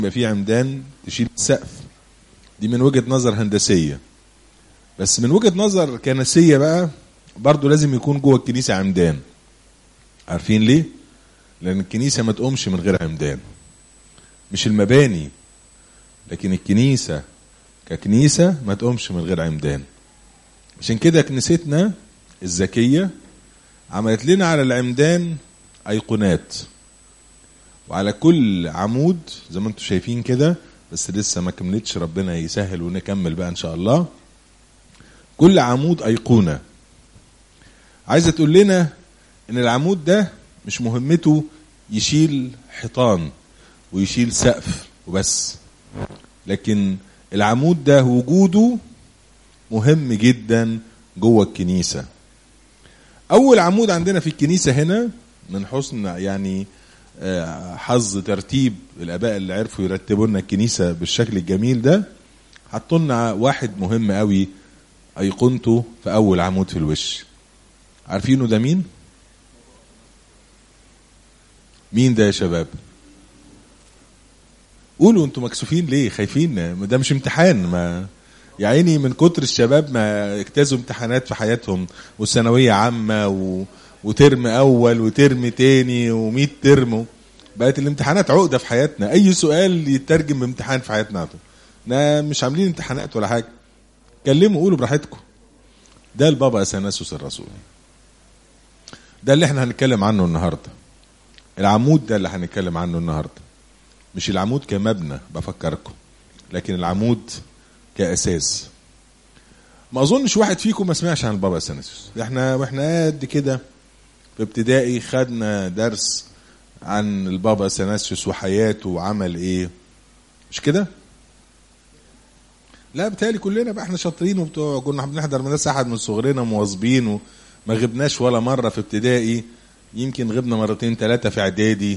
يبقى في عمدان تشيل السقف دي من وجهه نظر هندسيه بس من وجهه نظر كنسيه بقى برضو لازم يكون جوه الكنيسه عمدان عارفين ليه لان الكنيسه ما تقومش من غير عمدان مش المباني لكن الكنيسه ككنيسه ما تقومش من غير عمدان عشان كده كنيستنا الذكيه عملت لنا على العمدان ايقونات وعلى كل عمود زي ما انتم شايفين كده بس لسه ما كملتش ربنا يسهل ونكمل بقى ان شاء الله كل عمود ايقونه عايزه تقول لنا ان العمود ده مش مهمته يشيل حيطان ويشيل سقف وبس لكن العمود ده وجوده مهم جدا جوه الكنيسه اول عمود عندنا في الكنيسه هنا من حسن يعني حظ ترتيب الاباء اللي عرفوا يرتبوا لنا الكنيسه بالشكل الجميل ده حطوا لنا واحد مهم قوي ايقونته في اول عمود في الوش عارفينه ده مين مين ده يا شباب قولوا انتوا مكسوفين ليه خايفين ده مش امتحان ما يا عيني من كتر الشباب ما اجتازوا امتحانات في حياتهم وثانويه عامه و... وترم اول وترم تاني ومية ترم بقت الامتحانات عقده في حياتنا اي سؤال يترجم بامتحان في حياتنا ده مش عاملين امتحانات ولا حاجه كلموا قولوا براحتكم ده البابا اثناسوس الرسول ده اللي احنا هنتكلم عنه النهارده العمود ده اللي هنتكلم عنه النهارده مش العمود كمبنى بفكركم لكن العمود كاساس ما اظنش واحد فيكم ما سمعش عن البابا اثناسوس احنا واحنا قد كده في ابتدائي خدنا درس عن البابا اثناسيوس وحياته وعمل ايه مش كده لا بتهيألي كلنا بقى احنا شاطرين وبتوع كنا بنحضر مدرسة أحد من صغرنا مواظبين وما غبناش ولا مرة في ابتدائي يمكن غبنا مرتين ثلاثة في إعدادي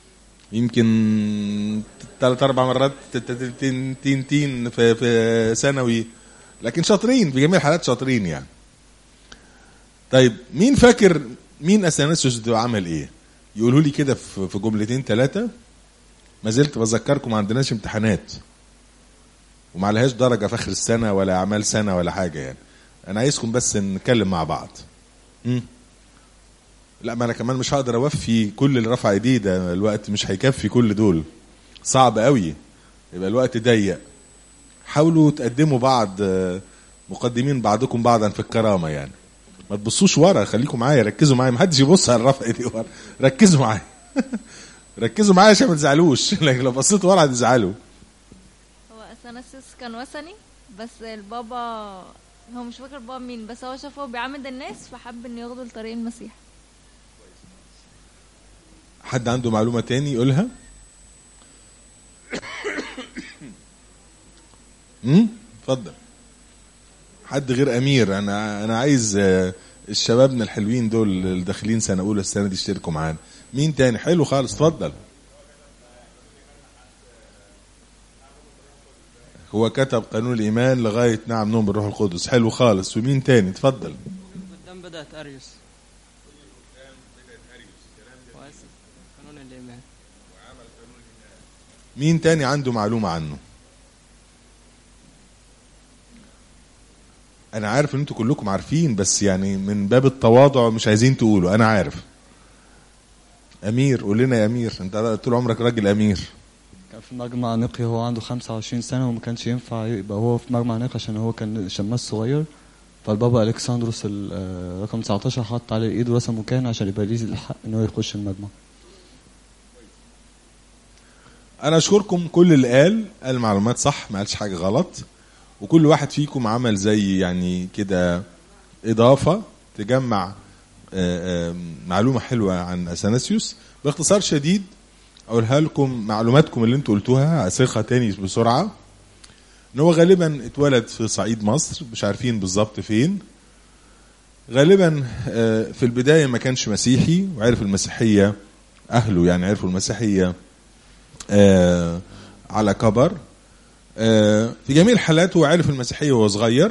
يمكن ثلاث أربع مرات تين تين تين في في ثانوي لكن شاطرين في جميع الحالات شاطرين يعني طيب مين فاكر مين اثناسيوس ده عمل ايه يقولوا لي كده في جملتين ثلاثه ما زلت بذكركم ما عندناش امتحانات وما عليهاش درجه في اخر السنه ولا اعمال سنه ولا حاجه يعني انا عايزكم بس نتكلم مع بعض مم. لا ما انا كمان مش هقدر اوفي كل اللي رفع ايديه ده الوقت مش هيكفي كل دول صعب قوي يبقى الوقت ضيق حاولوا تقدموا بعض مقدمين بعضكم بعضا في الكرامه يعني ما تبصوش ورا خليكم معايا ركزوا معايا ما حدش يبص على الرفع دي ورا ركزوا معايا ركزوا معايا عشان ما تزعلوش لكن لو بصيتوا ورا هتزعلوا هو اثناسيوس كان وثني بس البابا هو مش فاكر بابا مين بس هو شافه بيعمد الناس فحب انه ياخده لطريق المسيح حد عنده معلومه تاني يقولها امم اتفضل حد غير امير انا انا عايز الشبابنا الحلوين دول اللي داخلين سنه اولى السنه دي يشتركوا معانا مين تاني حلو خالص اتفضل هو كتب قانون الايمان لغايه نعم نوم بالروح القدس حلو خالص ومين تاني اتفضل قدام بدات اريوس واسف قانون الايمان مين تاني عنده معلومه عنه انا عارف ان انتوا كلكم عارفين بس يعني من باب التواضع مش عايزين تقولوا انا عارف امير قول لنا يا امير انت طول عمرك راجل امير كان في مجمع نقي هو عنده 25 سنة وما كانش ينفع يبقى هو في مجمع نقي عشان هو كان شماس صغير فالبابا الكسندروس ال- رقم 19 حط عليه ايده ورسمه كاهن عشان يبقى ليه الحق ان هو يخش المجمع انا اشكركم كل اللي قال قال معلومات صح ما قالش حاجه غلط وكل واحد فيكم عمل زي يعني كده اضافه تجمع آه، آه، معلومه حلوه عن اثناسيوس باختصار شديد اقولها لكم معلوماتكم اللي انتوا قلتوها اصيغها تاني بسرعه ان هو غالبا اتولد في صعيد مصر مش عارفين بالظبط فين غالبا آه، في البدايه ما كانش مسيحي وعرف المسيحيه اهله يعني عرفوا المسيحيه آه، على كبر آه، في جميع الحالات هو عرف المسيحيه وهو صغير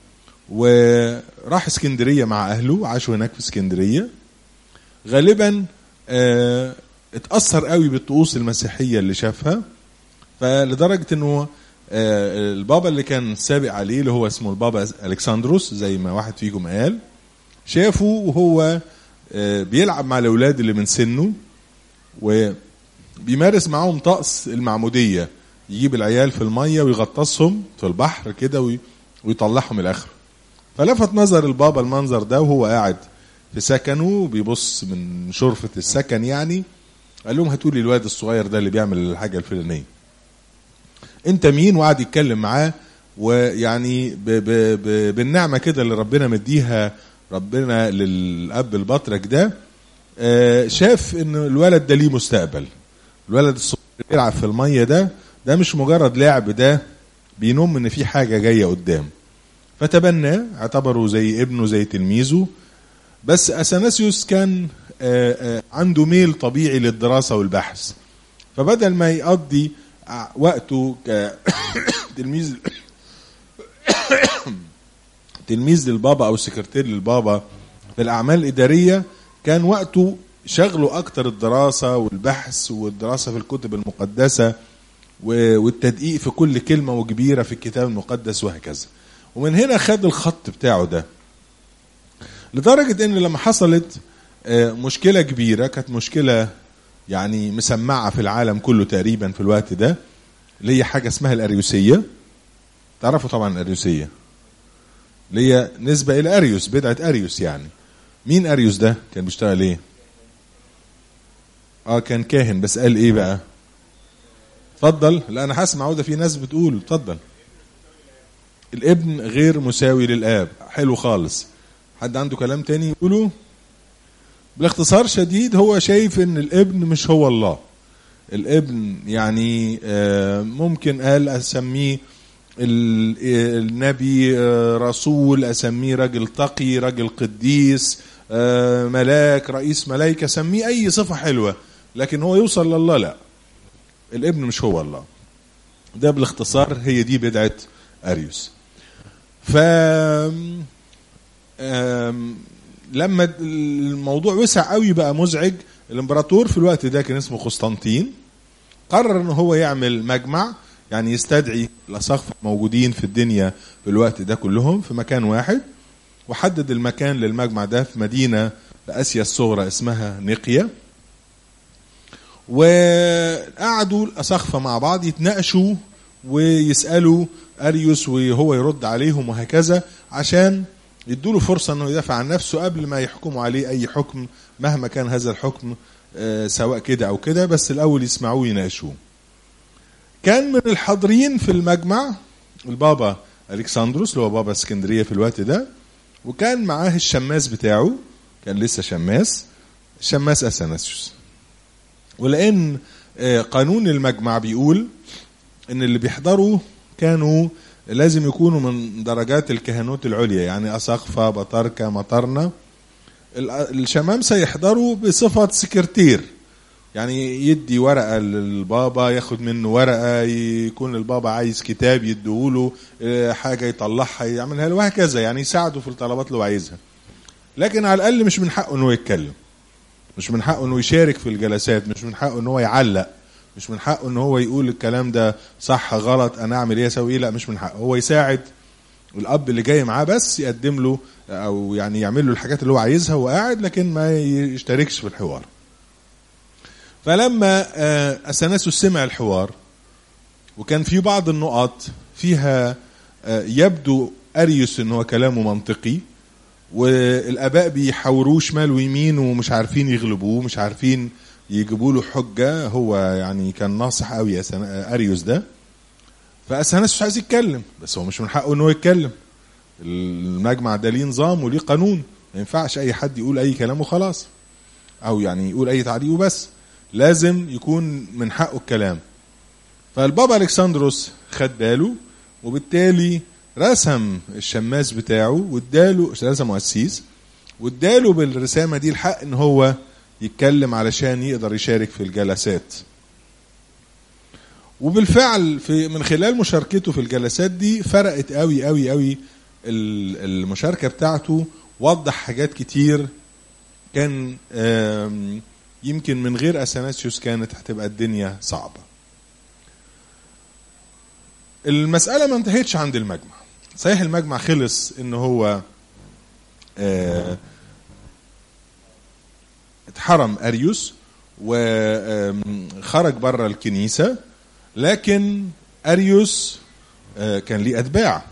وراح اسكندريه مع اهله عاشوا هناك في اسكندريه غالبا آه، اتاثر قوي بالطقوس المسيحيه اللي شافها فلدرجه انه آه، البابا اللي كان سابق عليه اللي هو اسمه البابا الكسندروس زي ما واحد فيكم قال شافه وهو آه، بيلعب مع الاولاد اللي من سنه وبيمارس معاهم طقس المعموديه يجيب العيال في الميه ويغطسهم في البحر كده وي- ويطلعهم الاخر فلفت نظر البابا المنظر ده وهو قاعد في سكنه بيبص من شرفة السكن يعني قال لهم هاتوا لي الواد الصغير ده اللي بيعمل الحاجة الفلانية انت مين وقعد يتكلم معاه ويعني ب ب ب بالنعمة كده اللي ربنا مديها ربنا للأب البطرك ده آه، شاف ان الولد ده ليه مستقبل الولد الصغير اللي بيلعب في المية ده ده مش مجرد لعب ده بينم ان في حاجة جاية قدام فتبناه اعتبره زي ابنه زي تلميذه بس اثناسيوس كان آه، آه، عنده ميل طبيعي للدراسه والبحث فبدل ما يقضي ع- وقته كتلميذ تلميذ للبابا او سكرتير للبابا في الاعمال الاداريه كان وقته شغله اكتر الدراسه والبحث والدراسه في الكتب المقدسه و- والتدقيق في كل كلمه وكبيره في الكتاب المقدس وهكذا ومن هنا خد الخط بتاعه ده لدرجة ان لما حصلت آه، مشكلة كبيرة كانت مشكلة يعني مسمعة في العالم كله تقريبا في الوقت ده اللي هي حاجة اسمها الأريوسية تعرفوا طبعا الأريوسية اللي هي نسبة إلى أريوس بدعة أريوس يعني مين أريوس ده كان بيشتغل إيه اه كان كاهن بس قال إيه بقى اتفضل لا أنا هسمع ده في ناس بتقول اتفضل الابن غير مساوي للآب حلو خالص حد عنده كلام تاني يقوله باختصار شديد هو شايف ان الابن مش هو الله الابن يعني آه، ممكن قال اسميه ال- آه، النبي آه، رسول اسميه راجل تقي راجل قديس آه، ملاك رئيس ملائكه سميه اي صفه حلوه لكن هو يوصل لله لا الابن مش هو الله ده بالاختصار هي دي بدعه اريوس ف آم، لما الموضوع وسع قوي بقى مزعج الامبراطور في الوقت ده كان اسمه قسطنطين قرر ان هو يعمل مجمع يعني يستدعي الاساقفه الموجودين في الدنيا في الوقت ده كلهم في مكان واحد وحدد المكان للمجمع ده في مدينه في اسيا الصغرى اسمها نقيه وقعدوا الاساقفه مع بعض يتناقشوا ويسالوا اريوس وهو يرد عليهم وهكذا عشان يدوا له فرصه انه يدافع عن نفسه قبل ما يحكموا عليه اي حكم مهما كان هذا الحكم آه، سواء كده او كده بس الاول يسمعوه ويناقشوه. كان من الحاضرين في المجمع البابا الكسندروس اللي هو بابا اسكندريه في الوقت ده وكان معاه الشماس بتاعه كان لسه شماس شماس اثناسيوس. ولان آه، قانون المجمع بيقول ان اللي بيحضروا كانوا لازم يكونوا من درجات الكهنوت العليا يعني اساقفه بطاركه مطرنه ال- الشمامسه يحضروا بصفه سكرتير يعني يدي ورقه للبابا ياخد منه ورقه يكون البابا عايز كتاب يديهوله آه، حاجه يطلعها يعملها له وهكذا يعني يساعده في الطلبات اللي هو عايزها لكن على الاقل مش من حقه انه يتكلم مش من حقه انه يشارك في الجلسات مش من حقه ان هو يعلق مش من حقه ان هو يقول الكلام ده صح غلط انا اعمل ايه اسوي ايه لا مش من حقه هو يساعد الاب اللي جاي معاه بس يقدم له او يعني يعمل له الحاجات اللي هو عايزها وهو قاعد لكن ما يشتركش في الحوار فلما آه، اثناسيوس سمع الحوار وكان في بعض النقط فيها آه، يبدو اريوس ان هو كلامه منطقي والاباء بيحاوروه شمال ويمين ومش عارفين يغلبوه مش عارفين يجيبوا له حجه هو يعني كان ناصح قوي أثنا- اريوس ده فاثناسيوس عايز يتكلم بس هو مش من حقه ان هو يتكلم المجمع ده ليه نظام وليه قانون ما ينفعش اي حد يقول اي كلام وخلاص او يعني يقول اي تعليق وبس لازم يكون من حقه الكلام فالبابا الكسندروس خد باله وبالتالي رسم الشماس بتاعه واداله رسم قسيس واداله بالرسامه دي الحق ان هو يتكلم علشان يقدر يشارك في الجلسات وبالفعل في من خلال مشاركته في الجلسات دي فرقت قوي قوي قوي ال- المشاركه بتاعته وضح حاجات كتير كان آم، يمكن من غير اثناسيوس كانت هتبقى الدنيا صعبه المسألة ما انتهتش عند المجمع صحيح المجمع خلص ان هو آه، اتحرم اريوس وخرج بره الكنيسة لكن اريوس آه، كان ليه اتباع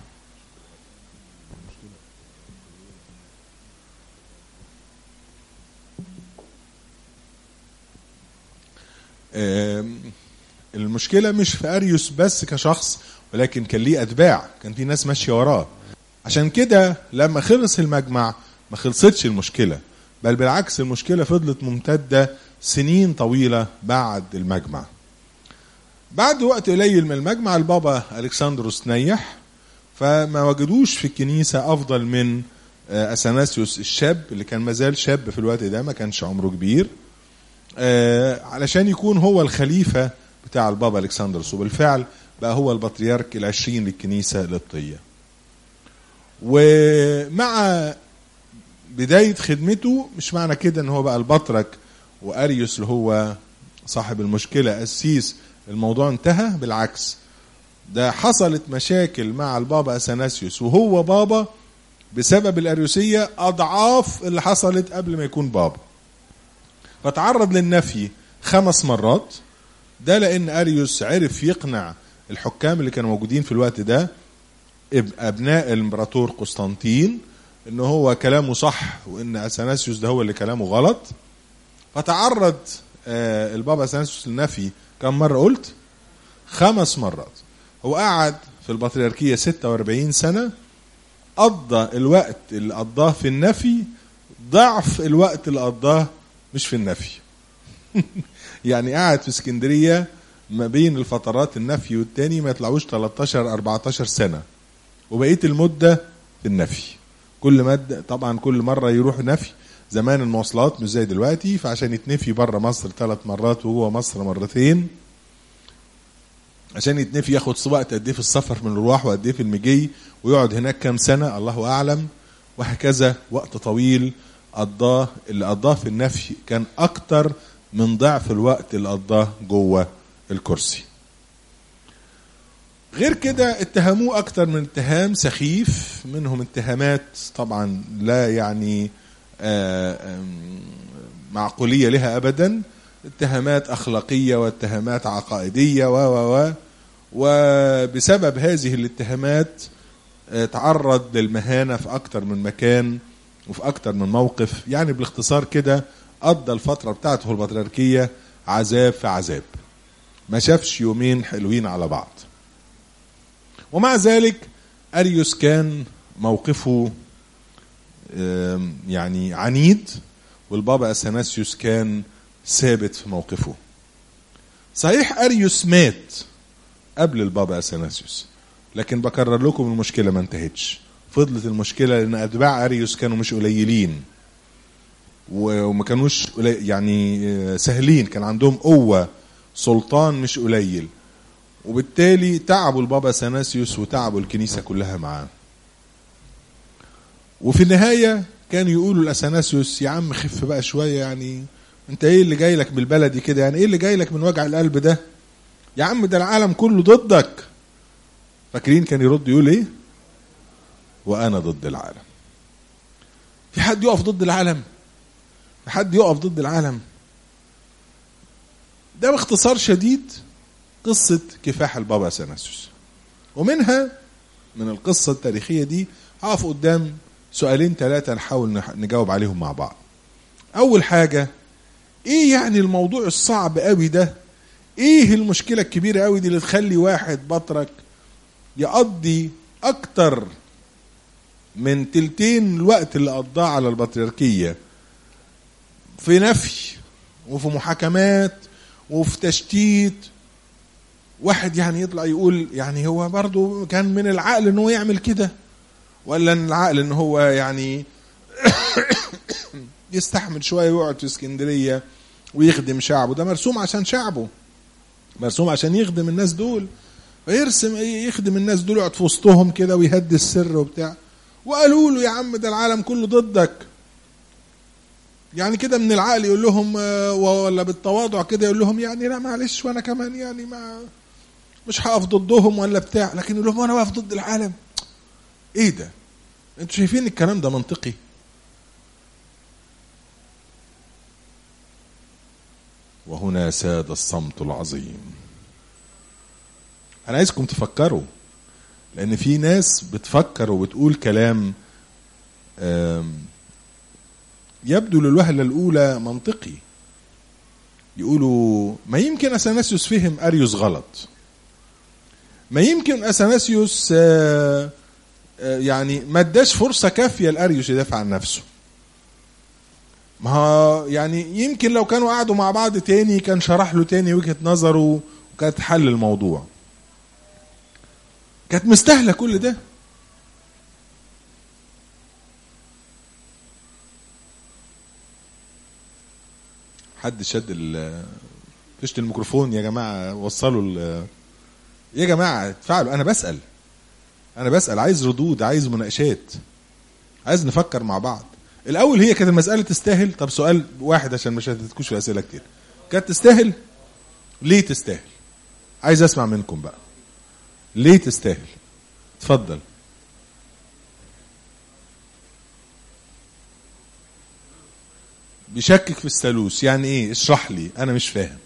آم، المشكلة مش في أريوس بس كشخص ولكن كان ليه أتباع كان في ناس ماشية وراه عشان كده لما خلص المجمع ما خلصتش المشكلة بل بالعكس المشكلة فضلت ممتدة سنين طويلة بعد المجمع بعد وقت قليل من المجمع البابا ألكسندروس نيح فما وجدوش في الكنيسة أفضل من آه، أثناسيوس الشاب اللي كان مازال شاب في الوقت ده ما كانش عمره كبير آه، علشان يكون هو الخليفة بتاع البابا ألكسندروس وبالفعل بقى هو البطريرك العشرين للكنيسة القبطية ومع بداية خدمته مش معنى كده ان هو بقى البطرك واريوس اللي هو صاحب المشكلة قسيس الموضوع انتهى بالعكس ده حصلت مشاكل مع البابا اثناسيوس وهو بابا بسبب الاريوسية اضعاف اللي حصلت قبل ما يكون بابا فتعرض للنفي خمس مرات ده لان اريوس عرف يقنع الحكام اللي كانوا موجودين في الوقت ده اب- ابناء الامبراطور قسطنطين ان هو كلامه صح وان اثناسيوس ده هو اللي كلامه غلط فتعرض آه، البابا اثناسيوس للنفي كم مره قلت خمس مرات هو قعد في البطريركيه 46 سنه قضى الوقت اللي قضاه في النفي ضعف الوقت اللي قضاه مش في النفي يعني قاعد في اسكندريه ما بين الفترات النفي والتاني ما يطلعوش 13 14 سنه وبقيه المده في النفي كل مادة طبعا كل مرة يروح نفي زمان المواصلات مش زي دلوقتي فعشان يتنفي بره مصر ثلاث مرات وجوه مصر مرتين عشان يتنفي ياخد وقت قد ايه في السفر من الرواح وقد ايه في المجي ويقعد هناك كام سنة الله أعلم وهكذا وقت طويل قضاه اللي قضاه في النفي كان أكتر من ضعف الوقت اللي قضاه جوه الكرسي غير كده اتهموه اكتر من اتهام سخيف منهم اتهامات طبعا لا يعني آه، آم، معقوليه لها ابدا اتهامات اخلاقيه واتهامات عقائديه و و و وبسبب هذه الاتهامات آه، تعرض للمهانه في اكتر من مكان وفي اكتر من موقف يعني بالاختصار كده قضى الفتره بتاعته في البطريركيه عذاب في عذاب ما شافش يومين حلوين على بعض ومع ذلك اريوس كان موقفه آم، يعني عنيد والبابا اثناسيوس كان ثابت في موقفه صحيح اريوس مات قبل البابا اثناسيوس لكن بكرر لكم المشكله ما انتهتش فضلت المشكله لان اتباع اريوس كانوا مش قليلين و- وما كانوش قلي- يعني آه، سهلين كان عندهم قوه سلطان مش قليل وبالتالي تعبوا البابا ساناسيوس وتعبوا الكنيسة كلها معاه وفي النهاية كانوا يقولوا لأثناسيوس يا عم خف بقى شوية يعني انت ايه اللي جاي لك بالبلدي كده يعني ايه اللي جاي لك من وجع القلب ده يا عم ده العالم كله ضدك فاكرين كان يرد يقول ايه وانا ضد العالم في حد يقف ضد العالم في حد يقف ضد العالم ده باختصار شديد قصة كفاح البابا ساناسيوس ومنها من القصة التاريخية دي هقف قدام سؤالين ثلاثة نحاول نح- نجاوب عليهم مع بعض أول حاجة إيه يعني الموضوع الصعب قوي ده إيه المشكلة الكبيرة قوي دي اللي تخلي واحد بطرك يقضي أكتر من تلتين الوقت اللي قضاه على البطريركية في نفي وفي محاكمات وفي تشتيت واحد يعني يطلع يقول يعني هو برضه كان من العقل ان هو يعمل كده ولا من العقل ان هو يعني يستحمل شويه ويقعد في اسكندريه ويخدم شعبه ده مرسوم عشان شعبه مرسوم عشان يخدم الناس دول فيرسم يخدم الناس دول يقعد في وسطهم كده ويهدي السر وبتاع وقالوا له يا عم ده العالم كله ضدك يعني كده من العقل يقول لهم آه، ولا بالتواضع كده يقول لهم يعني لا معلش وانا كمان يعني ما مش هقف ضدهم ولا بتاع لكن يقول لهم انا واقف ضد العالم ايه ده انتوا شايفين الكلام ده منطقي وهنا ساد الصمت العظيم انا عايزكم تفكروا لان في ناس بتفكر وبتقول كلام آم، يبدو للوهله الاولى منطقي يقولوا ما يمكن اثناسيوس فهم اريوس غلط ما يمكن اثناسيوس آه، آه، يعني ما اداش فرصه كافيه لاريوس يدافع عن نفسه ما هو يعني يمكن لو كانوا قعدوا مع بعض تاني كان شرح له تاني وجهه نظره وكانت حل الموضوع كانت مستاهله كل ده حد شد ال فيشة الميكروفون يا جماعه وصلوا ال يا جماعه اتفعلوا انا بسال انا بسال عايز ردود عايز مناقشات عايز نفكر مع بعض الاول هي كانت المساله تستاهل طب سؤال واحد عشان مش هتتكوش في اسئله كتير كانت تستاهل ليه تستاهل عايز اسمع منكم بقى ليه تستاهل اتفضل بيشكك في الثالوث يعني ايه اشرح لي انا مش فاهم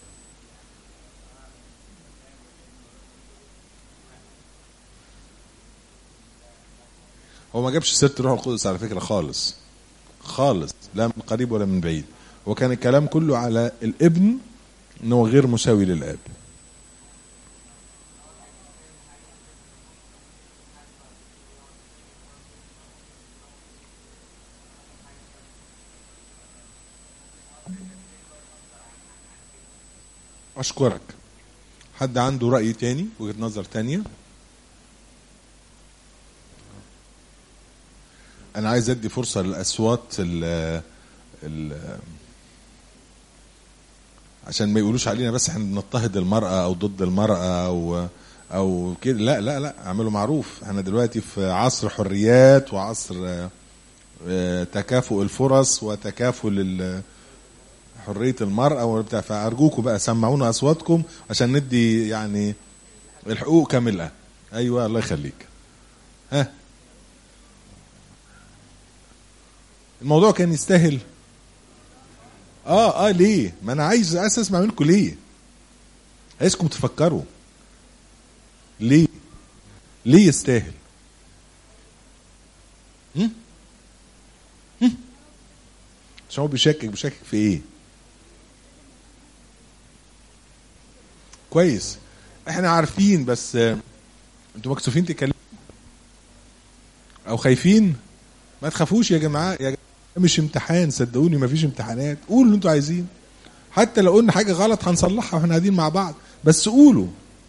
هو ما جابش سيره الروح القدس على فكره خالص خالص لا من قريب ولا من بعيد هو كان الكلام كله على الابن ان هو غير مساوي للاب اشكرك حد عنده راي تاني وجهه نظر تانية انا عايز ادي فرصه للاصوات ال ال عشان ما يقولوش علينا بس احنا بنضطهد المراه او ضد المراه او او كده لا لا لا اعملوا معروف احنا دلوقتي في عصر حريات وعصر آه، آه، تكافؤ الفرص وتكافل ال- حريه المراه وبتاع فارجوكم بقى سمعونا اصواتكم عشان ندي يعني الحقوق كامله ايوه الله يخليك ها الموضوع كان يستاهل اه اه ليه ما انا عايز عايز اسمع منكم ليه عايزكم تفكروا ليه ليه يستاهل هم؟ هم؟ عشان هو بيشكك بيشكك في ايه كويس احنا عارفين بس آه، انتوا مكسوفين تتكلموا او خايفين ما تخافوش يا جماعه يا جماعه ده مش امتحان صدقوني ما فيش امتحانات قولوا اللي انتوا عايزين حتى لو قلنا حاجه غلط هنصلحها واحنا قاعدين مع بعض بس قولوا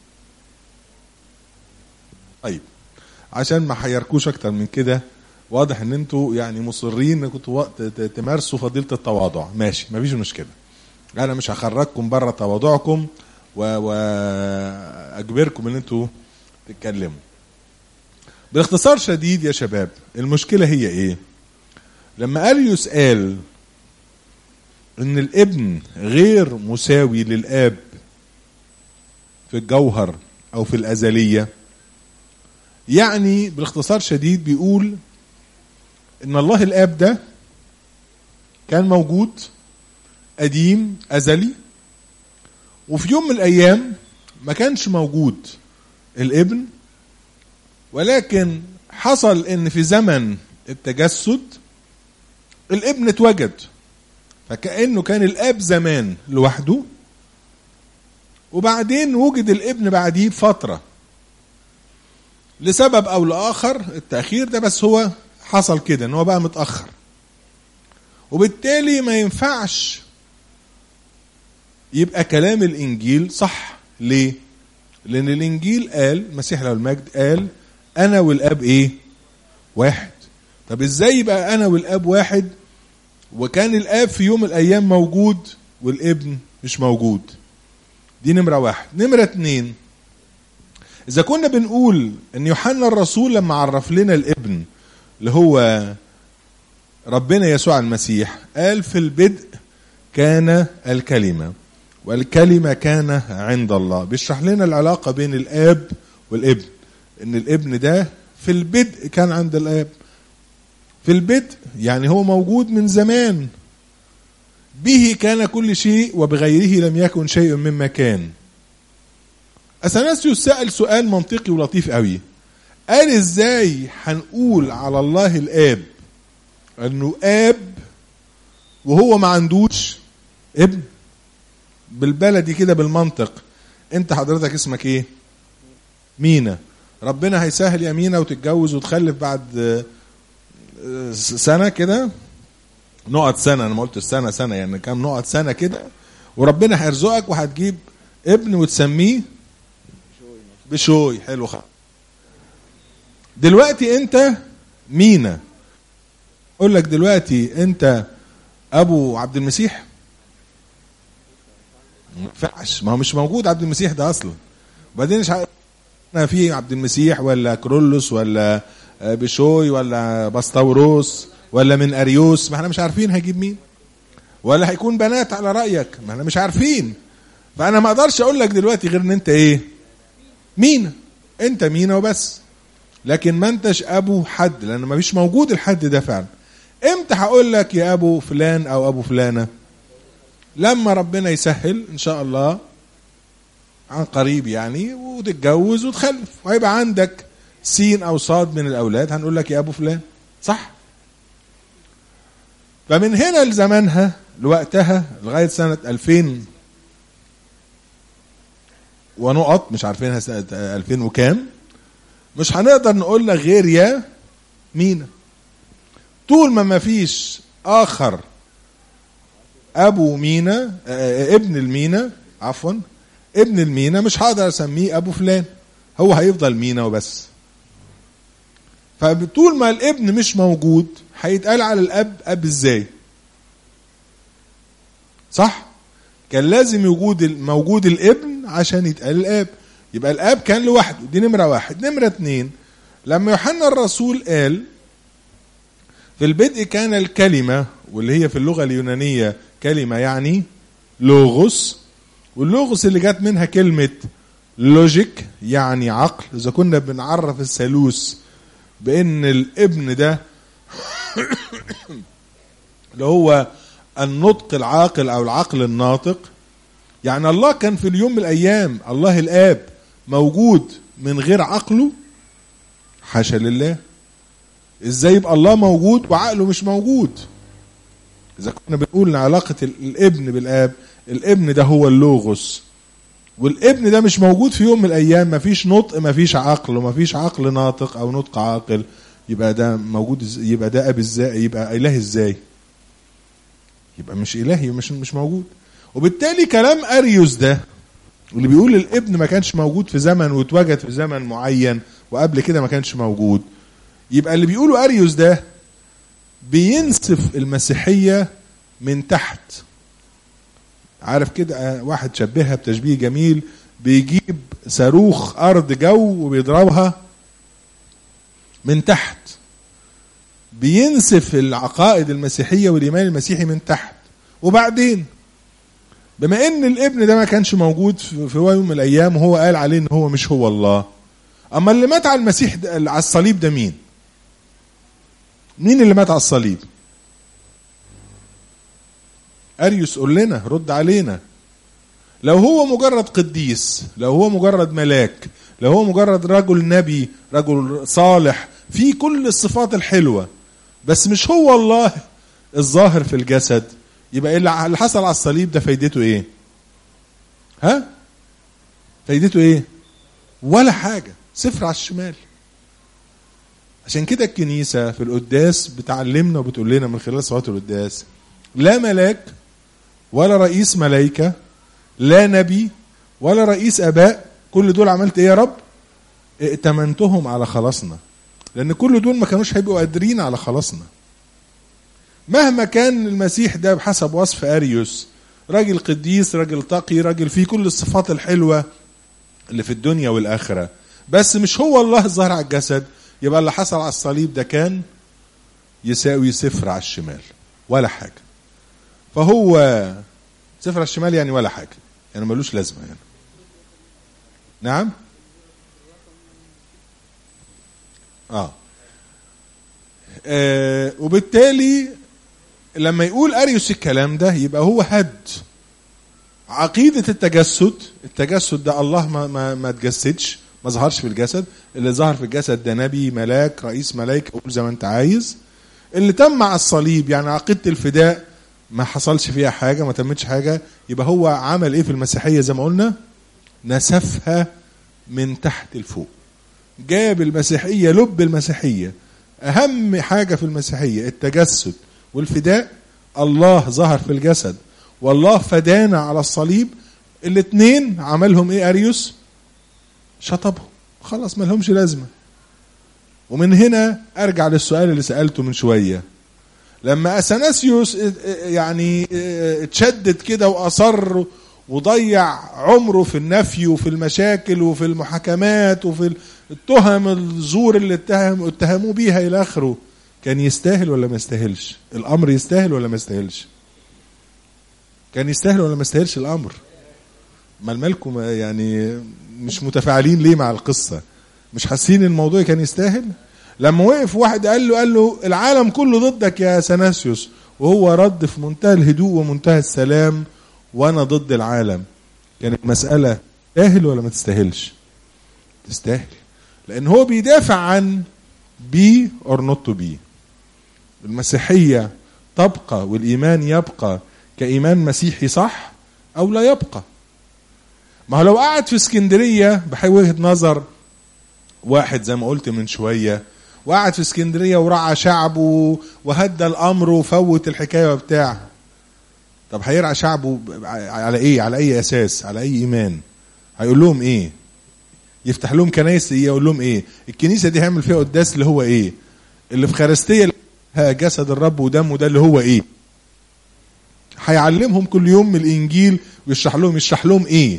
طيب عشان ما حيركوش اكتر من كده واضح ان انتوا يعني مصرين انكم وقت تمارسوا فضيله التواضع ماشي مفيش مشكله انا مش هخرجكم بره تواضعكم و- واجبركم ان انتوا تتكلموا باختصار شديد يا شباب المشكله هي ايه لما اريوس قال ان الابن غير مساوي للاب في الجوهر او في الازليه يعني باختصار شديد بيقول ان الله الاب ده كان موجود قديم ازلي وفي يوم من الايام ما كانش موجود الابن ولكن حصل ان في زمن التجسد الابن اتوجد فكانه كان الاب زمان لوحده وبعدين وجد الابن بعديه بفتره لسبب او لاخر التاخير ده بس هو حصل كده ان هو بقى متاخر وبالتالي ما ينفعش يبقى كلام الانجيل صح ليه لان الانجيل قال المسيح له المجد قال انا والاب ايه واحد طب ازاي يبقى انا والاب واحد وكان الاب في يوم من الايام موجود والابن مش موجود دي نمره واحد نمره اتنين اذا كنا بنقول ان يوحنا الرسول لما عرف لنا الابن اللي هو ربنا يسوع المسيح قال في البدء كان الكلمه والكلمة كان عند الله بيشرح لنا العلاقة بين الآب والابن إن الابن ده في البدء كان عند الآب في البدء يعني هو موجود من زمان به كان كل شيء وبغيره لم يكن شيء مما كان اثناسيوس سأل سؤال منطقي ولطيف قوي قال ازاي هنقول على الله الاب انه اب وهو ما عندوش ابن بالبلدي كده بالمنطق انت حضرتك اسمك ايه مينا ربنا هيسهل يا مينا وتتجوز وتخلف بعد آه، آه، سنه كده نقعد سنه انا ما قلت سنه سنه يعني كام نقعد سنه كده وربنا هيرزقك وهتجيب ابن وتسميه بشوي حلو خالص دلوقتي انت مينا اقول لك دلوقتي انت ابو عبد المسيح ما ينفعش ما هو مش موجود عبد المسيح ده اصلا وبعدين مش عارف انا في عبد المسيح ولا كرولوس ولا آه، بشوي ولا بسطوروس ولا من اريوس ما احنا مش عارفين هيجيب مين ولا هيكون بنات على رايك ما احنا مش عارفين فانا ما اقدرش اقول لك دلوقتي غير ان انت ايه مينا انت مينا وبس لكن ما انتش ابو حد لان ما فيش موجود الحد ده فعلا امتى هقول لك يا ابو فلان او ابو فلانه لما ربنا يسهل ان شاء الله عن قريب يعني وتتجوز وتخلف وهيبقى عندك سين او صاد من الاولاد هنقول لك يا ابو فلان صح فمن هنا لزمانها لوقتها لغايه سنه 2000 ونقط مش عارفينها سنه 2000 وكام مش هنقدر نقول لك غير يا مينا طول ما ما فيش اخر ابو مينا آه، ابن المينا عفوا ابن المينا مش هقدر اسميه ابو فلان هو هيفضل مينا وبس فطول ما الابن مش موجود هيتقال على الاب اب ازاي صح كان لازم يوجود موجود الابن عشان يتقال الاب يبقى الاب كان لوحده دي نمره واحد نمره اتنين لما يوحنا الرسول قال في البدء كان الكلمة واللي هي في اللغة اليونانية كلمة يعني لوغوس واللوغوس اللي جت منها كلمة لوجيك يعني عقل إذا كنا بنعرف الثالوث بأن الابن ده اللي هو النطق العاقل أو العقل الناطق يعني الله كان في اليوم من الأيام الله الآب موجود من غير عقله حاشا لله ازاي يبقى الله موجود وعقله مش موجود اذا كنا بنقول ان علاقه الابن بالاب الابن ده هو اللوغوس والابن ده مش موجود في يوم من الايام مفيش نطق مفيش عقل ومفيش عقل ناطق او نطق عاقل يبقى ده موجود إز- يبقى ده اب ازاي يبقى اله ازاي يبقى مش الهي مش مش موجود وبالتالي كلام اريوس ده اللي بيقول الابن ما كانش موجود في زمن واتوجد في زمن معين وقبل كده ما كانش موجود يبقى اللي بيقوله اريوس ده بينسف المسيحيه من تحت عارف كده آه، واحد شبهها بتشبيه جميل بيجيب صاروخ ارض جو وبيضربها من تحت بينسف العقائد المسيحيه والايمان المسيحي من تحت وبعدين بما ان الابن ده ما كانش موجود في في يوم من الايام وهو قال عليه ان هو مش هو الله اما اللي مات على المسيح ده على الصليب ده مين مين اللي مات على الصليب اريوس قول لنا رد علينا لو هو مجرد قديس لو هو مجرد ملاك لو هو مجرد رجل نبي رجل صالح في كل الصفات الحلوة بس مش هو الله الظاهر في الجسد يبقى اللي اللي حصل على الصليب ده فايدته ايه ها فايدته ايه ولا حاجة صفر على الشمال عشان كده الكنيسة في القداس بتعلمنا وبتقول لنا من خلال صلاة القداس لا ملاك ولا رئيس ملائكة لا نبي ولا رئيس اباء كل دول عملت ايه يا رب ائتمنتهم على خلاصنا لان كل دول ما كانوش هيبقوا قادرين على خلاصنا مهما كان المسيح ده بحسب وصف اريوس راجل قديس راجل تقي راجل فيه كل الصفات الحلوه اللي في الدنيا والاخره بس مش هو الله الظاهر على الجسد يبقى اللي حصل على الصليب ده كان يساوي صفر على الشمال ولا حاجه فهو صفر على الشمال يعني ولا حاجه يعني ملوش لازمه يعني نعم اه, آه وبالتالي لما يقول اريوس الكلام ده يبقى هو هد عقيدة التجسد التجسد ده الله ما ما ما تجسدش ما ظهرش في الجسد اللي ظهر في الجسد ده نبي ملاك رئيس ملاك قول زي ما انت عايز اللي تم مع الصليب يعني عقيدة الفداء ما حصلش فيها حاجة ما تمتش حاجة يبقى هو عمل ايه في المسيحية زي ما قلنا نسفها من تحت لفوق جاب المسيحية لب المسيحية أهم حاجة في المسيحية التجسد والفداء الله ظهر في الجسد والله فدانا على الصليب الاثنين عملهم ايه اريوس شطبهم خلاص ما لهمش لازمه ومن هنا ارجع للسؤال اللي سالته من شويه لما اثناسيوس يعني اتشدد كده واصر وضيع عمره في النفي وفي المشاكل وفي المحاكمات وفي التهم الزور اللي اتهم اتهموه بيها الى اخره كان يستاهل ولا ما يستاهلش الامر يستاهل ولا ما يستاهلش كان يستاهل ولا ما يستاهلش الامر ما مالكم يعني مش متفاعلين ليه مع القصه مش حاسين الموضوع كان يستاهل لما وقف واحد قال له قال له العالم كله ضدك يا سناسيوس وهو رد في منتهى الهدوء ومنتهى السلام وانا ضد العالم كانت مساله تستاهل ولا ما تستاهلش تستاهل لان هو بيدافع عن بي اور نوت تو بي المسيحيه تبقى والايمان يبقى كايمان مسيحي صح او لا يبقى ما هو لو قعد في اسكندريه بوجهه نظر واحد زي ما قلت من شويه وقعد في اسكندريه ورعى شعبه وهدى الامر وفوت الحكايه وبتاع طب هيرعى شعبه على ايه على اي اساس على اي ايمان هيقول لهم ايه يفتح لهم كنايس يقول لهم ايه الكنيسه دي هيعمل فيها قداس اللي هو ايه اللي في خارستيه جسد الرب ودمه ده اللي هو ايه هيعلمهم كل يوم من الانجيل ويشرح لهم يشرح لهم ايه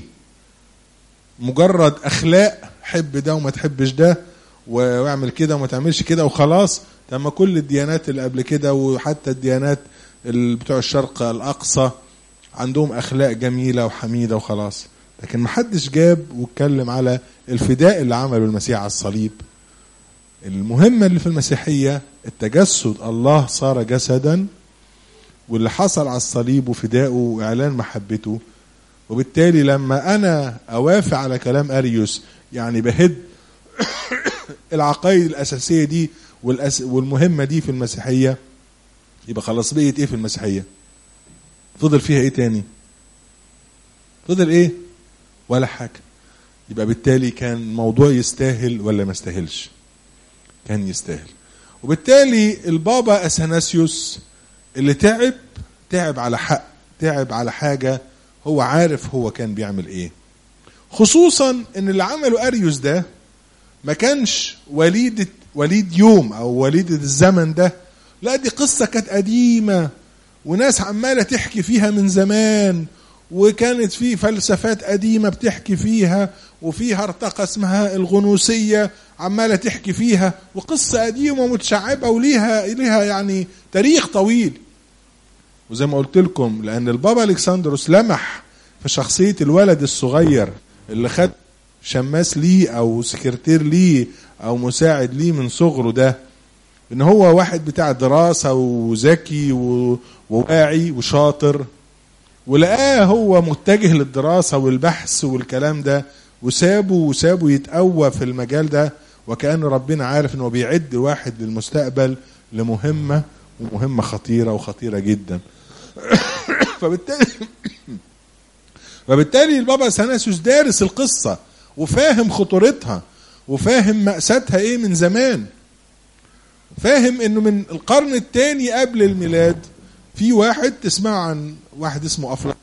مجرد اخلاق حب ده وما تحبش ده واعمل كده وما تعملش كده وخلاص تم كل الديانات اللي قبل كده وحتى الديانات بتوع الشرق الاقصى عندهم اخلاق جميله وحميده وخلاص لكن ما حدش جاب واتكلم على الفداء اللي عمله المسيح على الصليب المهمة اللي في المسيحية التجسد الله صار جسدا واللي حصل على الصليب وفدائه وإعلان محبته وبالتالي لما أنا أوافق على كلام أريوس يعني بهد العقائد الأساسية دي والأس والمهمة دي في المسيحية يبقى خلاص بقيت إيه في المسيحية فضل فيها إيه تاني فضل إيه ولا حاجة يبقى بالتالي كان الموضوع يستاهل ولا ما يستاهلش كان يستاهل وبالتالي البابا اثناسيوس اللي تعب تعب على حق تعب على حاجه هو عارف هو كان بيعمل ايه خصوصا ان اللي عمله اريوس ده ما كانش وليدة وليد يوم او وليدة الزمن ده لا دي قصة كانت قديمة وناس عمالة تحكي فيها من زمان وكانت في فلسفات قديمة بتحكي فيها وفي هرطقة اسمها الغنوسية عمالة تحكي فيها وقصة قديمة ومتشعبة وليها ليها يعني تاريخ طويل وزي ما قلت لكم لأن البابا ألكسندروس لمح في شخصية الولد الصغير اللي خد شماس ليه أو سكرتير ليه أو مساعد ليه من صغره ده إن هو واحد بتاع دراسة وذكي وواعي وشاطر ولقاه هو متجه للدراسة والبحث والكلام ده وسابه وسابه يتقوى في المجال ده وكأن ربنا عارف انه بيعد واحد للمستقبل لمهمة ومهمة خطيرة وخطيرة جدا فبالتالي فبالتالي البابا ساناسيوس دارس القصة وفاهم خطورتها وفاهم مأساتها ايه من زمان فاهم انه من القرن الثاني قبل الميلاد في واحد تسمع عن واحد اسمه افلاطون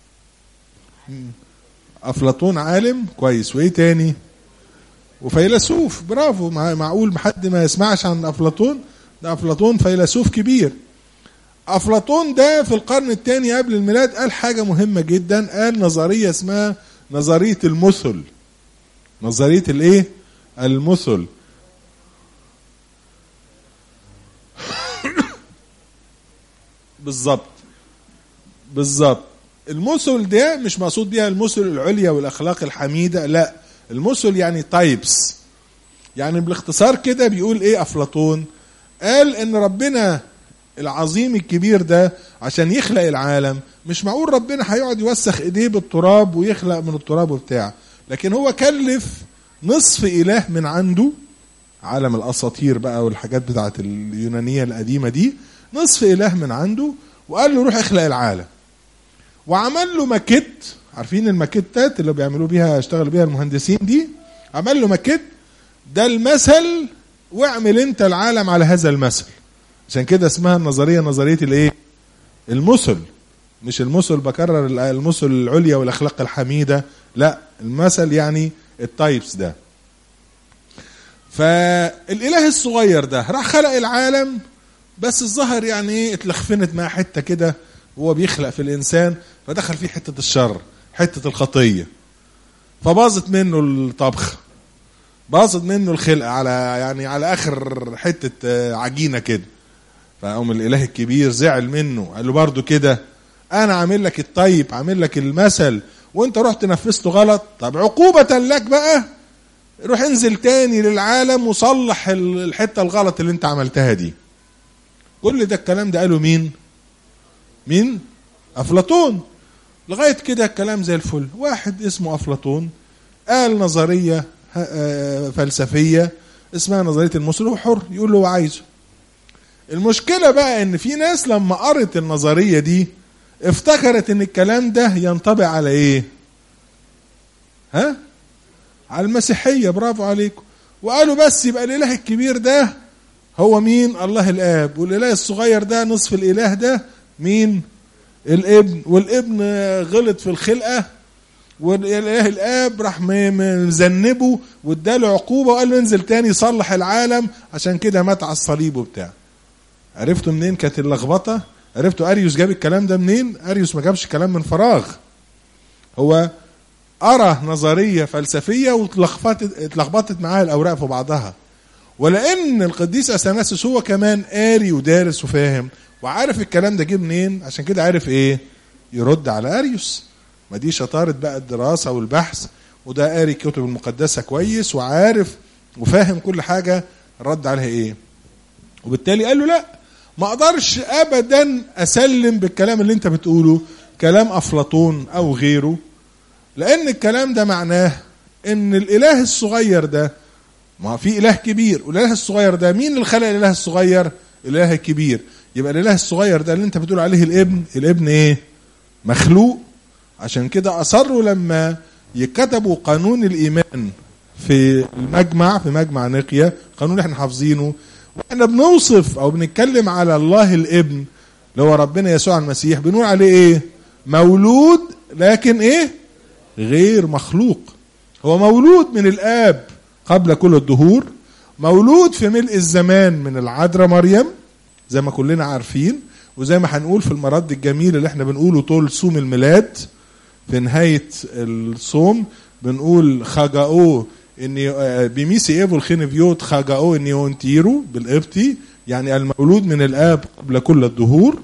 افلاطون عالم كويس وايه تاني وفيلسوف برافو معقول حد ما يسمعش عن افلاطون ده افلاطون فيلسوف كبير افلاطون ده في القرن الثاني قبل الميلاد قال حاجه مهمه جدا قال نظريه اسمها نظريه المثل نظريه الايه المثل بالظبط بالظبط المثل ده مش مقصود بيها المثل العليا والاخلاق الحميده لا المثل يعني تايبس يعني بالاختصار كده بيقول ايه افلاطون قال ان ربنا العظيم الكبير ده عشان يخلق العالم مش معقول ربنا هيقعد يوسخ ايديه بالتراب ويخلق من التراب وبتاع لكن هو كلف نصف اله من عنده عالم الاساطير بقى والحاجات بتاعت اليونانيه القديمه دي نصف اله من عنده وقال له روح اخلق العالم وعمل له ماكيت عارفين الماكيتات اللي بيعملوا بيها اشتغل بيها المهندسين دي عمل له ماكيت ده المثل واعمل انت العالم على هذا المثل عشان كده اسمها النظريه نظريه الايه المثل مش المثل بكرر المثل العليا والاخلاق الحميده لا المثل يعني التايبس ده فالاله الصغير ده راح خلق العالم بس الظهر يعني ايه اتلخفنت معاه حته كده وهو بيخلق في الانسان فدخل فيه حته الشر حته الخطيه فباظت منه الطبخ باظت منه الخلقه على يعني على اخر حته آه، عجينه كده فقام الاله الكبير زعل منه قال له برضه كده انا عامل لك الطيب عامل لك المثل وانت رحت نفذته غلط طب عقوبه لك بقى روح انزل تاني للعالم وصلح ال- الحته الغلط اللي انت عملتها دي كل ده الكلام ده قاله مين مين افلاطون لغايه كده الكلام زي الفل واحد اسمه افلاطون قال نظريه ه- آه، فلسفيه اسمها نظريه المثل هو حر يقول اللي هو عايزه المشكله بقى ان في ناس لما قرت النظريه دي افتكرت ان الكلام ده ينطبق على ايه ها على المسيحيه برافو عليكم وقالوا بس يبقى الاله الكبير ده هو مين الله الاب والاله الصغير ده نصف الاله ده مين الابن والابن غلط في الخلقه والاله الاب راح م- مذنبه واداله عقوبه وقال له انزل تاني يصلح العالم عشان كده مات على الصليب وبتاع عرفتوا منين كانت اللخبطه عرفتوا اريوس جاب الكلام ده منين اريوس ما جابش كلام من فراغ هو قرا نظريه فلسفيه واتلخبطت اتلخبطت معاها الاوراق في بعضها ولان القديس اثناسيوس هو كمان قاري ودارس وفاهم وعارف الكلام ده جه منين عشان كده عارف ايه يرد على اريوس ما دي شطاره بقى الدراسه والبحث وده قاري الكتب المقدسه كويس وعارف وفاهم كل حاجه الرد عليها ايه وبالتالي قال له لا ما اقدرش ابدا اسلم بالكلام اللي انت بتقوله كلام افلاطون او غيره لان الكلام ده معناه ان الاله الصغير ده ما في اله كبير والاله الصغير ده مين اللي خلق الاله الصغير الاله الكبير يبقى الاله الصغير ده اللي انت بتقول عليه الابن الابن ايه مخلوق عشان كده اصروا لما يكتبوا قانون الايمان في المجمع في مجمع نقيا قانون اللي احنا حافظينه واحنا بنوصف او بنتكلم على الله الابن اللي هو ربنا يسوع المسيح بنقول عليه ايه مولود لكن ايه غير مخلوق هو مولود من الاب قبل كل الدهور مولود في ملء الزمان من العذراء مريم زي ما كلنا عارفين وزي ما هنقول في المرد الجميل اللي احنا بنقوله طول صوم الميلاد في نهاية الصوم بنقول خاجاو اني آه، بميسي ايفو الخينفيوت خاجاو اني اونتيرو بالقبطي يعني المولود من الاب قبل كل الدهور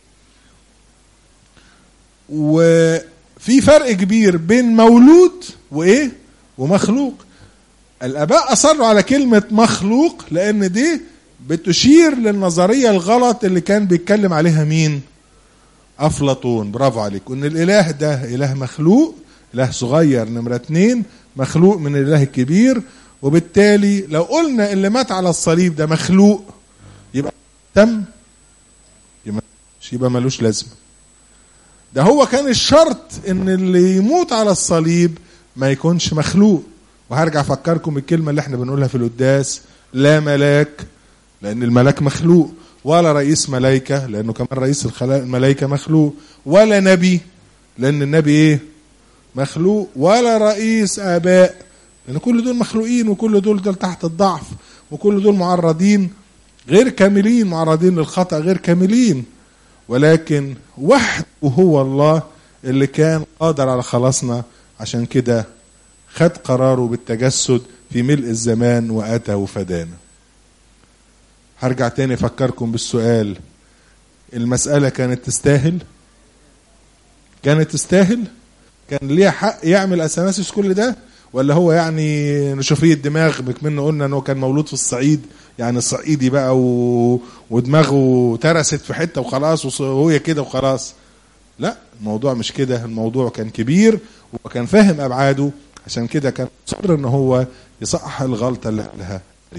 وفي فرق كبير بين مولود وايه ومخلوق الاباء اصروا على كلمه مخلوق لان دي بتشير للنظريه الغلط اللي كان بيتكلم عليها مين افلاطون برافو عليك ان الاله ده اله مخلوق اله صغير نمره اتنين مخلوق من الاله الكبير وبالتالي لو قلنا اللي مات على الصليب ده مخلوق يبقى تم يبقى يبقى ملوش لازمه ده هو كان الشرط ان اللي يموت على الصليب ما يكونش مخلوق وهرجع افكركم بالكلمه اللي احنا بنقولها في القداس لا ملاك لان الملاك مخلوق ولا رئيس ملائكه لانه كمان رئيس الخلا- الملائكه مخلوق ولا نبي لان النبي ايه مخلوق ولا رئيس اباء لان كل دول مخلوقين وكل دول دول تحت الضعف وكل دول معرضين غير كاملين معرضين للخطا غير كاملين ولكن وحده هو الله اللي كان قادر على خلاصنا عشان كده خد قراره بالتجسد في ملء الزمان واتى وفدانا هرجع تاني افكركم بالسؤال المسألة كانت تستاهل كانت تستاهل كان ليها حق يعمل اثناسيوس كل ده ولا هو يعني نشوفيه الدماغ منه قلنا انه كان مولود في الصعيد يعني صعيدي بقى و... ودماغه ترست في حته وخلاص وص- وهي كده وخلاص لا الموضوع مش كده الموضوع كان كبير وكان فاهم ابعاده عشان كده كان مصر ان هو يصحح الغلطه اللي عملها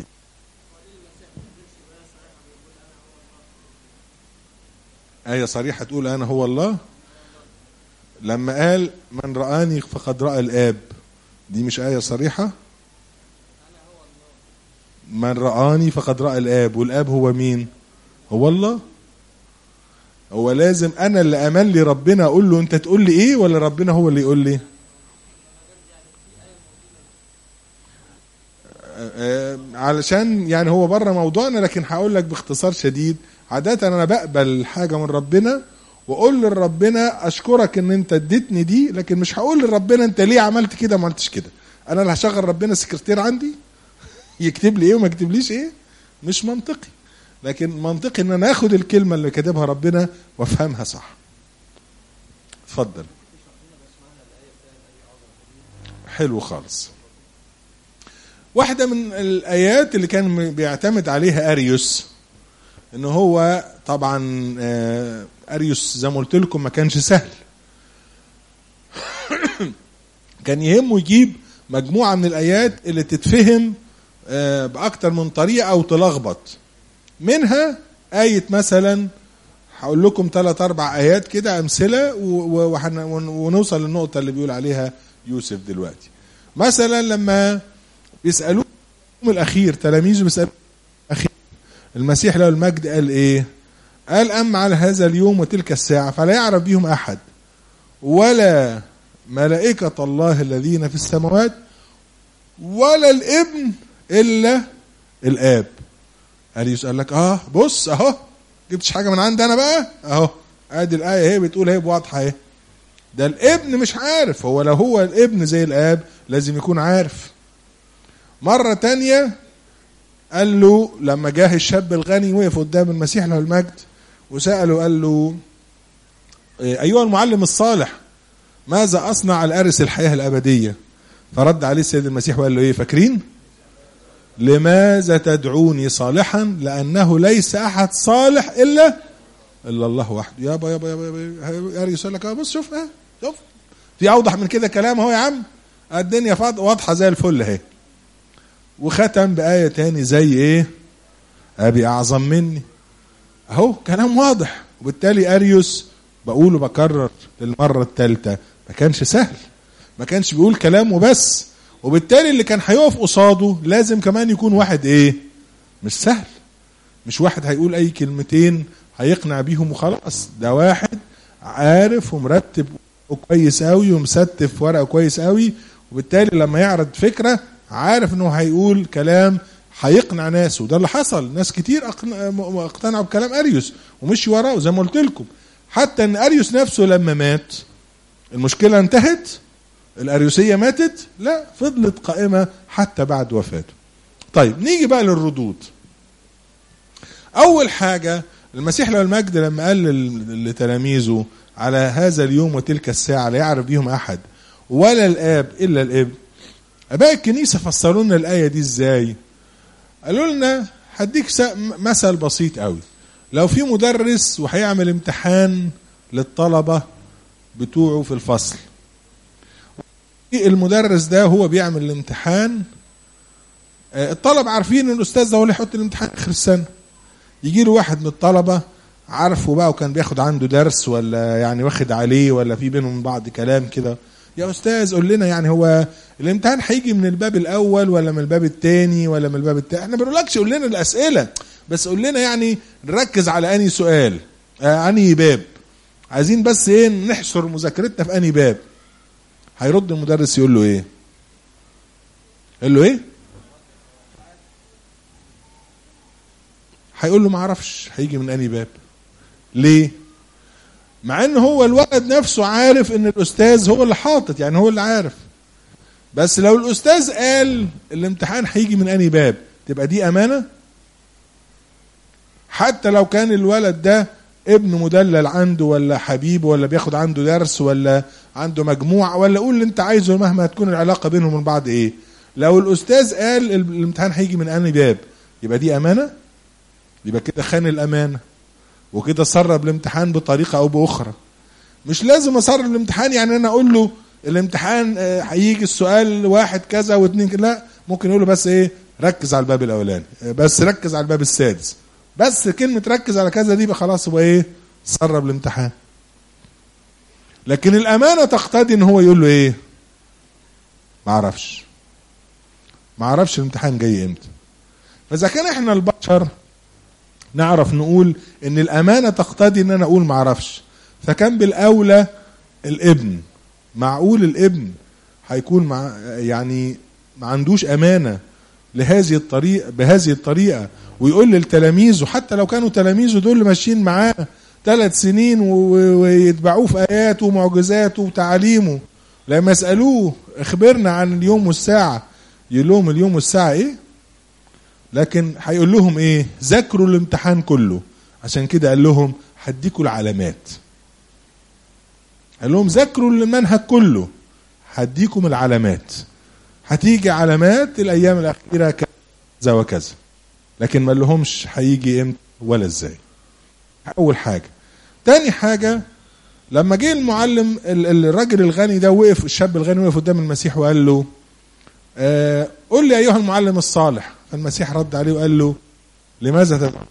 آية صريحة تقول أنا هو الله لما قال من رآني فقد رأى الآب دي مش آية صريحة من رآني فقد رأى الآب والآب هو مين هو الله هو لازم أنا اللي أملي ربنا أقول له أنت تقول لي إيه ولا ربنا هو اللي يقول لي آه، علشان يعني هو بره موضوعنا لكن هقول لك باختصار شديد عادة انا بقبل حاجة من ربنا واقول لربنا اشكرك ان انت اديتني دي لكن مش هقول لربنا انت ليه عملت كده ما عملتش كده انا اللي هشغل ربنا سكرتير عندي يكتب لي ايه وما يكتبليش ايه مش منطقي لكن منطقي ان انا اخد الكلمة اللي كاتبها ربنا وافهمها صح اتفضل حلو خالص واحدة من الآيات اللي كان بيعتمد عليها أريوس إن هو طبعا آه، أريوس زي ما قلت لكم ما كانش سهل كان يهمه يجيب مجموعة من الآيات اللي تتفهم آه، بأكتر من طريقة أو تلخبط منها آية مثلا هقول لكم ثلاث أربع آيات كده أمثلة و- و- وهن- ون- ونوصل للنقطة اللي بيقول عليها يوسف دلوقتي مثلا لما بيسألوه اليوم الأخير تلاميذه بيسألوه الأخير المسيح له المجد قال إيه؟ قال أما على هذا اليوم وتلك الساعة فلا يعرف بهم أحد ولا ملائكة الله الذين في السماوات ولا الابن إلا الآب قال يسأل لك آه بص أهو جبتش حاجة من عندي أنا بقى أهو أدي الآية هي بتقول هي واضحة أهي ده الابن مش عارف هو لو هو الابن زي الآب لازم يكون عارف مرة تانية قال له لما جاه الشاب الغني وقف قدام المسيح له المجد وسأله قال له إيه، أيها المعلم الصالح ماذا أصنع الأرث الحياة الأبدية فرد عليه السيد المسيح وقال له إيه فاكرين لماذا تدعوني صالحا لأنه ليس أحد صالح إلا إلا الله وحده يابا يابا يابا, يابا. أريس يقول لك آه، بص شوف اه شوف في أوضح من كده كلام أهو يا عم الدنيا فاض- واضحة زي الفل أهي وختم بآية تاني زي إيه أبي أعظم مني أهو كلام واضح وبالتالي أريوس بقوله بكرر للمرة الثالثة ما كانش سهل ما كانش بيقول كلام وبس وبالتالي اللي كان هيقف قصاده لازم كمان يكون واحد ايه مش سهل مش واحد هيقول اي كلمتين هيقنع بيهم وخلاص ده واحد عارف ومرتب كويس قوي ومستف ورقه كويس قوي وبالتالي لما يعرض فكره عارف انه هيقول كلام هيقنع ناس وده اللي حصل ناس كتير أقن- اقتنعوا بكلام اريوس ومشي وراه زي ما قلت لكم حتى ان اريوس نفسه لما مات المشكله انتهت الاريوسيه ماتت لا فضلت قائمه حتى بعد وفاته طيب نيجي بقى للردود اول حاجه المسيح له المجد لما قال لل- لتلاميذه على هذا اليوم وتلك الساعه لا يعرف بهم احد ولا الاب الا الابن اباء الكنيسه فسروا لنا الايه دي ازاي قالوا لنا هديك س- مثل بسيط قوي لو في مدرس وهيعمل امتحان للطلبه بتوعه في الفصل المدرس ده هو بيعمل الامتحان آه، الطلبة عارفين ان الاستاذ ده هو اللي يحط الامتحان اخر السنة يجي له واحد من الطلبة عارفه بقى وكان بياخد عنده درس ولا يعني واخد عليه ولا في بينهم بعض كلام كده يا استاذ قول لنا يعني هو الامتحان هيجي من الباب الاول ولا من الباب الثاني ولا من الباب الثاني احنا ما بنقولكش قول لنا الاسئله بس قول لنا يعني نركز على انهي سؤال آه انهي باب عايزين بس ايه نحصر مذاكرتنا في انهي باب هيرد المدرس يقول له ايه يقول له ايه هيقول له ما اعرفش هيجي من انهي باب ليه مع ان هو الولد نفسه عارف ان الاستاذ هو اللي حاطط يعني هو اللي عارف بس لو الاستاذ قال الامتحان هيجي من انهي باب تبقى دي امانه حتى لو كان الولد ده ابن مدلل عنده ولا حبيب ولا بياخد عنده درس ولا عنده مجموعة ولا قول اللي انت عايزه مهما تكون العلاقة بينهم من بعض ايه لو الاستاذ قال الامتحان هيجي من انهي باب يبقى دي امانة يبقى كده خان الامانة وكده سرب الامتحان بطريقة او باخرى مش لازم اسرب الامتحان يعني انا اقول له الامتحان آه، هيجي السؤال واحد كذا واثنين كذا لا ممكن يقول له بس ايه ركز على الباب الاولاني آه، بس ركز على الباب السادس بس كلمة ركز على كذا دي يبقى خلاص هو ايه سرب الامتحان لكن الامانة تقتضي ان هو يقول له ايه ما اعرفش ما اعرفش الامتحان جاي امتى فاذا كان احنا البشر نعرف نقول ان الامانة تقتضي ان انا اقول ما اعرفش فكان بالاولى الابن معقول الابن هيكون مع يعني ما عندوش امانه لهذه الطريقه بهذه الطريقه ويقول للتلاميذ وحتى لو كانوا تلاميذه دول اللي ماشيين معاه ثلاث سنين و- ويتبعوه في اياته ومعجزاته وتعاليمه لما يسالوه اخبرنا عن اليوم والساعه يقول لهم اليوم والساعه ايه لكن هيقول لهم ايه ذاكروا الامتحان كله عشان كده قال لهم هديكوا العلامات قال لهم ذاكروا المنهج كله هديكم العلامات هتيجي علامات الايام الاخيره كذا وكذا لكن ما لهمش هيجي امتى ولا ازاي اول حاجه تاني حاجه لما جه المعلم ال- ال- الراجل الغني ده وقف الشاب الغني وقف قدام المسيح وقال له آه قل لي ايها المعلم الصالح فالمسيح رد عليه وقال له لماذا تدعو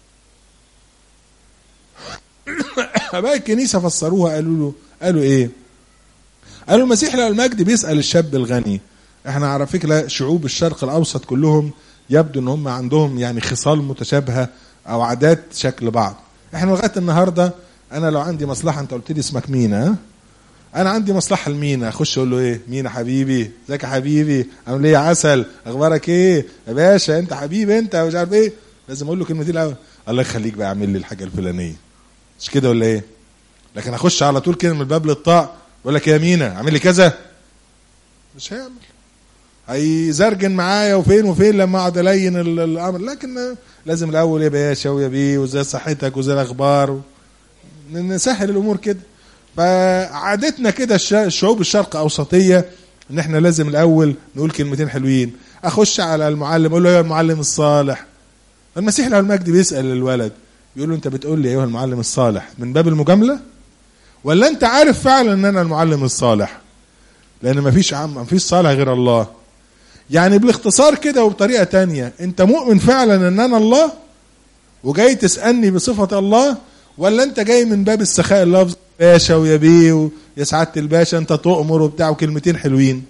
اباء الكنيسه فسروها قالوا له قالوا ايه قالوا المسيح له المجد بيسال الشاب الغني احنا على فكره شعوب الشرق الاوسط كلهم يبدو ان هم عندهم يعني خصال متشابهه او عادات شكل بعض احنا لغايه النهارده انا لو عندي مصلحه انت قلت لي اسمك مينا ها؟ انا عندي مصلحه لمينا اخش اقول له ايه مينا حبيبي ازيك يا حبيبي عامل ايه يا عسل اخبارك ايه يا باشا انت حبيبي انت مش عارف ايه لازم اقول له كلمتين الاول الله يخليك بقى اعمل لي الحاجه الفلانيه مش كده ولا ايه لكن اخش على طول كده من الباب للطاق بقول لك يا مينا اعمل لي كذا مش هيعمل هيزرجن معايا وفين وفين لما اقعد الين ال- الامر لكن لازم الاول يا باشا ويا بيه وزي صحتك وزي الاخبار و... نسهل الامور كده فعادتنا كده الش- الشعوب الشرق اوسطيه ان احنا لازم الاول نقول كلمتين حلوين اخش على المعلم اقول له يا المعلم الصالح المسيح له المجد بيسال الولد بيقول له انت بتقول لي ايها المعلم الصالح من باب المجامله ولا انت عارف فعلا ان انا المعلم الصالح لان مفيش عم مفيش صالح غير الله يعني بالاختصار كده وبطريقه تانية انت مؤمن فعلا ان انا الله وجاي تسالني بصفه الله ولا انت جاي من باب السخاء اللفظ باشا ويا بيه ويا سعاده الباشا انت تؤمر وبتاع وكلمتين حلوين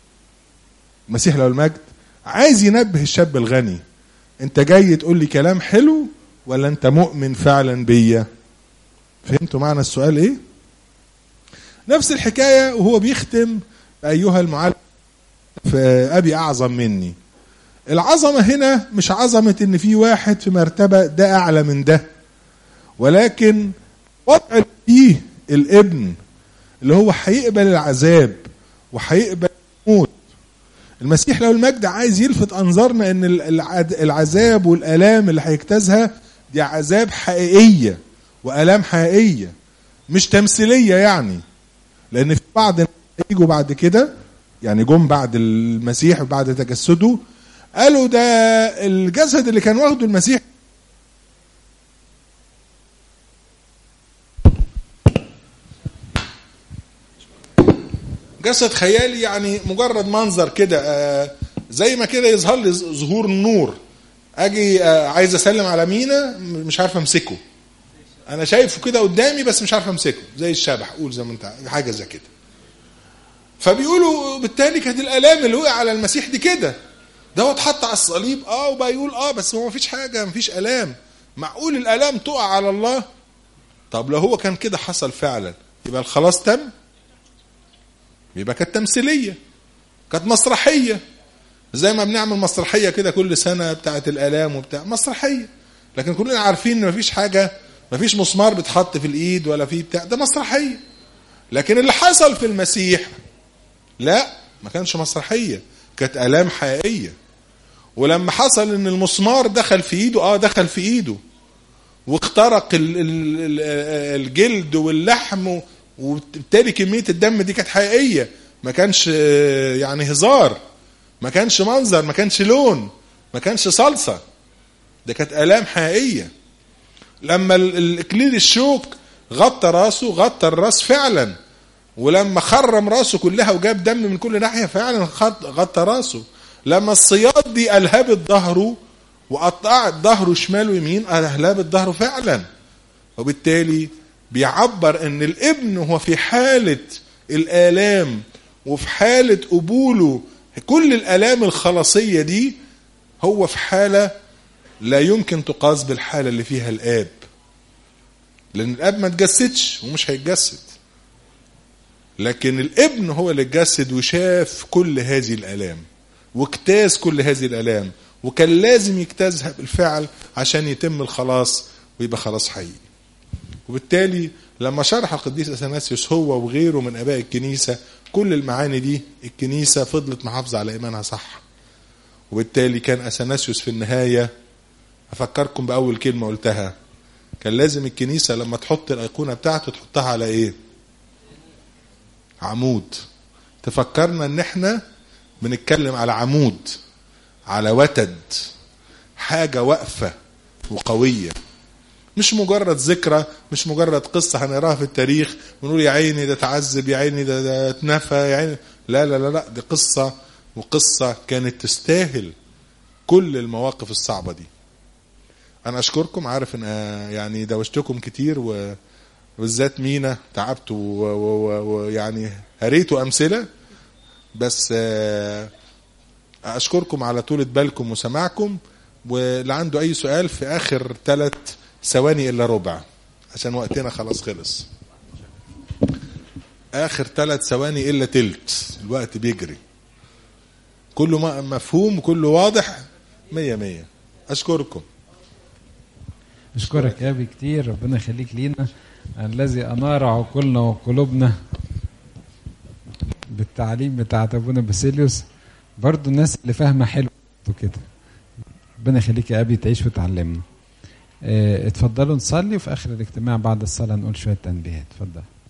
المسيح له المجد عايز ينبه الشاب الغني انت جاي تقول لي كلام حلو ولا انت مؤمن فعلا بيا فهمتوا معنى السؤال ايه نفس الحكايه وهو بيختم ايها المعلم في ابي اعظم مني العظمه هنا مش عظمه ان في واحد في مرتبه ده اعلى من ده ولكن وضع اللي فيه الابن اللي هو هيقبل العذاب وهيقبل الموت المسيح له المجد عايز يلفت انظارنا ان العد- العذاب والالام اللي هيجتازها دي عذاب حقيقيه والام حقيقيه مش تمثيليه يعني لان في بعض الناس يجوا بعد كده يعني جم بعد المسيح وبعد تجسده قالوا ده الجسد اللي كان واخده المسيح جسد خيالي يعني مجرد منظر كده آه، زي ما كده يظهر لي ظ- ظهور النور اجي آه، عايز اسلم على مينا م- مش عارف امسكه انا شايفه كده قدامي بس مش عارف امسكه زي الشبح قول زي ما انت عايز، حاجه زي كده فبيقولوا بالتالي كانت الالام اللي وقع على المسيح دي كده ده هو اتحط على الصليب اه وبقى يقول اه بس هو مفيش حاجه مفيش الام معقول الالام تقع على الله طب لو هو كان كده حصل فعلا يبقى الخلاص تم يبقى كانت تمثيليه كانت مسرحيه زي ما بنعمل مسرحيه كده كل سنه بتاعه الالام وبتاع مسرحيه لكن كلنا عارفين ان مفيش حاجه مفيش مسمار بيتحط في الايد ولا في بتاع ده مسرحيه لكن اللي حصل في المسيح لا ما كانش مسرحيه كانت الام حقيقيه ولما حصل ان المسمار دخل في ايده اه دخل في ايده واخترق ال- ال- ال- الجلد واللحم وبالتالي كميه الدم دي كانت حقيقيه ما كانش آه، يعني هزار ما كانش منظر ما كانش لون ما كانش صلصه ده كانت الام حقيقيه لما ال- الاكليل الشوك غطى راسه غطى الراس فعلا ولما خرم راسه كلها وجاب دم من كل ناحيه فعلا خط- غطى راسه لما الصياد دي الهبت ظهره وقطعت ظهره شمال ويمين الهبت ظهره فعلا وبالتالي بيعبر ان الابن هو في حاله الالام وفي حاله قبوله كل الالام الخلاصيه دي هو في حاله لا يمكن تقاس بالحاله اللي فيها الاب لان الاب ما تجسدش ومش هيتجسد لكن الابن هو اللي اتجسد وشاف كل هذه الالام واجتاز كل هذه الالام وكان لازم يجتازها بالفعل عشان يتم الخلاص ويبقى خلاص حقيقي وبالتالي لما شرح القديس اثناسيوس هو وغيره من اباء الكنيسه كل المعاني دي الكنيسه فضلت محافظه على ايمانها صح وبالتالي كان اثناسيوس في النهايه افكركم باول كلمه قلتها كان لازم الكنيسه لما تحط الايقونه بتاعته تحطها على ايه عمود تفكرنا ان احنا بنتكلم على عمود على وتد حاجه واقفه وقويه مش مجرد ذكرى مش مجرد قصة هنقراها في التاريخ ونقول يا عيني ده تعذب يا عيني ده, ده اتنفى يا عيني لا لا لا لا دي قصة وقصة كانت تستاهل كل المواقف الصعبة دي أنا أشكركم عارف إن آه، يعني دوشتكم كتير و بالذات مينا تعبت و- و- و- ويعني هريتوا أمثلة بس آه، أشكركم على طولة بالكم وسماعكم واللي عنده أي سؤال في آخر ثلاث ثواني إلا ربع عشان وقتنا خلاص خلص آخر ثلاث ثواني إلا تلت الوقت بيجري كله م- مفهوم وكله واضح مية مية أشكركم أشكرك يا أبي كتير ربنا يخليك لينا الذي أنار عقولنا وقلوبنا بالتعليم بتاع أبونا باسيليوس برضو الناس اللي فاهمة حلو كده ربنا يخليك يا أبي تعيش وتعلمنا اه اتفضلوا نصلي وفي آخر الاجتماع بعد الصلاة نقول شوية تنبيهات اتفضل